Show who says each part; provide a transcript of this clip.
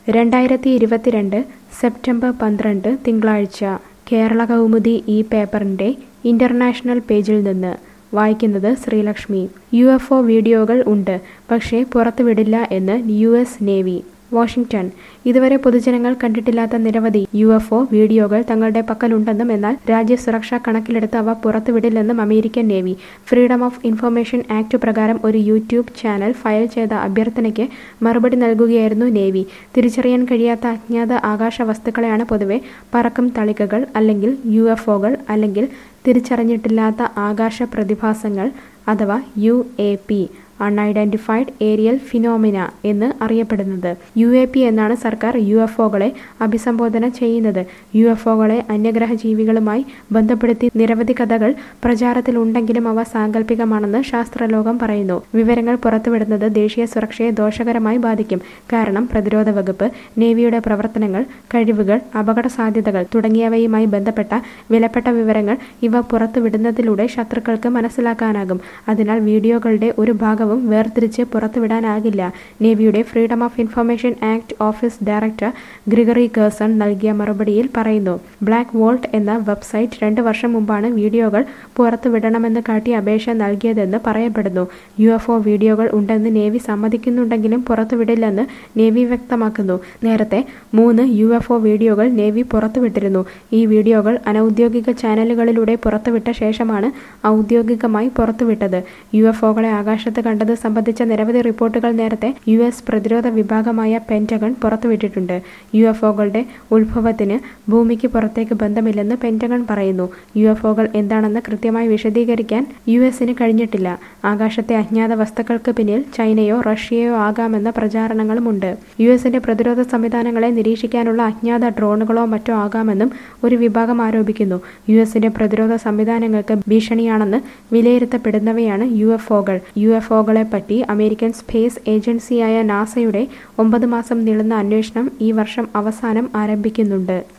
Speaker 1: രണ്ടായിരത്തി ഇരുപത്തിരണ്ട് സെപ്റ്റംബർ പന്ത്രണ്ട് തിങ്കളാഴ്ച കേരള കൗമുദി ഈ പേപ്പറിൻ്റെ ഇൻ്റർനാഷണൽ പേജിൽ നിന്ന് വായിക്കുന്നത് ശ്രീലക്ഷ്മി യു എഫ് ഒ വീഡിയോകൾ ഉണ്ട് പക്ഷേ പുറത്തുവിടില്ല എന്ന് യു എസ് നേവി വാഷിംഗ്ടൺ ഇതുവരെ പൊതുജനങ്ങൾ കണ്ടിട്ടില്ലാത്ത നിരവധി യു എഫ് ഒ വീഡിയോകൾ തങ്ങളുടെ പക്കലുണ്ടെന്നും എന്നാൽ രാജ്യസുരക്ഷ കണക്കിലെടുത്ത് അവ പുറത്തുവിടില്ലെന്നും American navy freedom of information act പ്രകാരം ഒരു യൂട്യൂബ് ചാനൽ ഫയൽ ചെയ്ത അഭ്യർത്ഥനയ്ക്ക് മറുപടി നൽകുകയായിരുന്നു നേവി തിരിച്ചറിയാൻ കഴിയാത്ത അജ്ഞാത ആകാശ വസ്തുക്കളെയാണ് പൊതുവെ പറക്കും തളികകൾ അല്ലെങ്കിൽ യു എഫ് ഒകൾ അല്ലെങ്കിൽ തിരിച്ചറിഞ്ഞിട്ടില്ലാത്ത ആകാശ പ്രതിഭാസങ്ങൾ അഥവാ U A P unidentified aerial phenomena എന്ന് അറിയപ്പെടുന്നത് യു എ പി എന്നാണ് സർക്കാർ യു എഫ് ഒകളെ അഭിസംബോധന ചെയ്യുന്നത് യു എഫ് ഒകളെ അന്യഗ്രഹ ജീവികളുമായി ബന്ധപ്പെടുത്തി നിരവധി കഥകൾ പ്രചാരത്തിലുണ്ടെങ്കിലും അവ സാങ്കല്പികമാണെന്ന് ശാസ്ത്രലോകം പറയുന്നു വിവരങ്ങൾ പുറത്തുവിടുന്നത് ദേശീയ സുരക്ഷയെ ദോഷകരമായി ബാധിക്കും കാരണം പ്രതിരോധ വകുപ്പ് നേവിയുടെ പ്രവർത്തനങ്ങൾ കഴിവുകൾ അപകട സാധ്യതകൾ തുടങ്ങിയവയുമായി ബന്ധപ്പെട്ട വിലപ്പെട്ട വിവരങ്ങൾ ഇവ പുറത്തുവിടുന്നതിലൂടെ ശത്രുക്കൾക്ക് മനസ്സിലാക്കാനാകും അതിനാൽ വീഡിയോകളുടെ ഒരു ഭാഗവും വേർതിരിച്ച് പുറത്തുവിടാനാകില്ല നേവിയുടെ freedom of information act office director Gregory Cason നൽകിയ മറുപടിയിൽ പറയുന്നു ബ്ലാക്ക് വോൾട്ട് എന്ന വെബ്സൈറ്റ് രണ്ട് വർഷം മുമ്പാണ് വീഡിയോകൾ പുറത്തുവിടണമെന്ന് കാട്ടി അപേക്ഷ നൽകിയതെന്ന് പറയപ്പെടുന്നു യു എഫ് ഒ വീഡിയോകൾ ഉണ്ടെന്ന് നേവി സമ്മതിക്കുന്നുണ്ടെങ്കിലും പുറത്തുവിടില്ലെന്ന് നേവി വ്യക്തമാക്കുന്നു നേരത്തെ മൂന്ന് യു എഫ് ഒ വീഡിയോകൾ നേവി പുറത്തുവിട്ടിരുന്നു ഈ വീഡിയോകൾ അനൌദ്യോഗിക ചാനലുകളിലൂടെ പുറത്തുവിട്ട ശേഷമാണ് ഔദ്യോഗികമായി പുറത്തുവിട്ടത് യു എഫ് ഒകളെ ആകാശത്ത് കണ്ടത് സംബന്ധിച്ച നിരവധി റിപ്പോർട്ടുകൾ നേരത്തെ യു എസ് പ്രതിരോധ വിഭാഗമായ പെന്റഗൺ പുറത്തുവിട്ടിട്ടുണ്ട് യു എഫ് ഒകളുടെ ഉത്ഭവത്തിന് ഭൂമിക്ക് പുറത്തേക്ക് ബന്ധമില്ലെന്ന് പെന്റഗൺ പറയുന്നു യു എഫ് ഒകൾ എന്താണെന്ന് കൃത്യമായി വിശദീകരിക്കാൻ യു എസിന് കഴിഞ്ഞിട്ടില്ല ആകാശത്തെ അജ്ഞാത വസ്തുക്കൾക്ക് പിന്നിൽ ചൈനയോ റഷ്യയോ ആകാമെന്ന പ്രചാരണങ്ങളുമുണ്ട് യു എസിന്റെ പ്രതിരോധ സംവിധാനങ്ങളെ നിരീക്ഷിക്കാനുള്ള അജ്ഞാത ഡ്രോണുകളോ മറ്റോ ആകാമെന്നും ഒരു വിഭാഗം ആരോപിക്കുന്നു യു എസിന്റെ പ്രതിരോധ സംവിധാനങ്ങൾക്ക് ഭീഷണിയാണെന്ന് വിലയിരുത്തപ്പെടുന്നവയാണ് യു എഫ് ഒകൾ യു എഫ് ഒകളെ പറ്റി അമേരിക്കൻ സ്പേസ് ഏജൻസിയായ നാസയുടെ ഒമ്പത് മാസം നീളുന്ന അന്വേഷണം ഈ വർഷം അവസാനം ആരംഭിക്കുന്നുണ്ട്